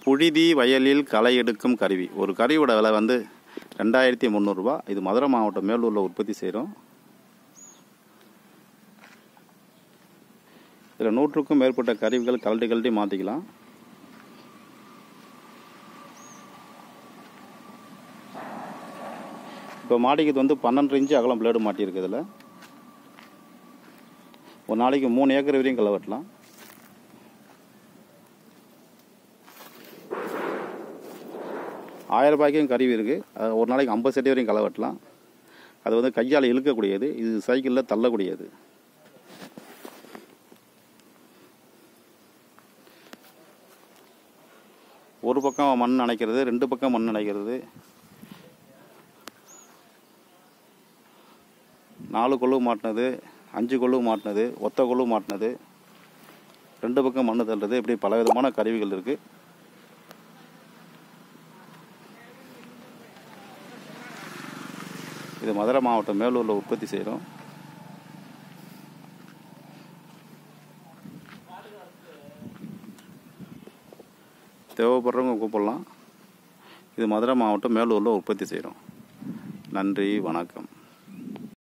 புழுதி வயலில் களை எடுக்கும் கருவி ஒரு கருவியோட விலை வந்து ரெண்டாயிரத்தி முந்நூறுரூவா இது மதுரை மாவட்டம் மேலூரில் உற்பத்தி செய்கிறோம் இதில் நூற்றுக்கும் மேற்பட்ட கருவிகள் கழட்டி கழட்டி மாற்றிக்கலாம் இப்போ மாடிக்கு வந்து பன்னெண்டு இன்ச்சு அகலம் பிளேடு மாட்டியிருக்கு இதில் ஒரு நாளைக்கு மூணு ஏக்கர் வரையும் களை வெட்டலாம் ஆயிரம் ரூபாய்க்கும் கருவி இருக்குது ஒரு நாளைக்கு ஐம்பது செட்டி வரையும் களை வெட்டலாம் அது வந்து கையால் இழுக்கக்கூடியது இது சைக்கிளில் தள்ளக்கூடியது ஒரு பக்கம் மண் அணைக்கிறது ரெண்டு பக்கம் மண் அணைக்கிறது நாலு கொள்ளு மாட்டினது அஞ்சு கொள்ளு மாட்டினது ஒத்த கொள்ளு மாட்டினது ரெண்டு பக்கம் மண் தள்ளுறது இப்படி பல விதமான கருவிகள் இருக்குது இது மதுரை மாவட்டம் மேலூரில் உற்பத்தி செய்கிறோம் தேவைப்படுறவங்க கூப்பிடலாம் இது மதுரை மாவட்டம் மேலூரில் உற்பத்தி செய்கிறோம் நன்றி வணக்கம்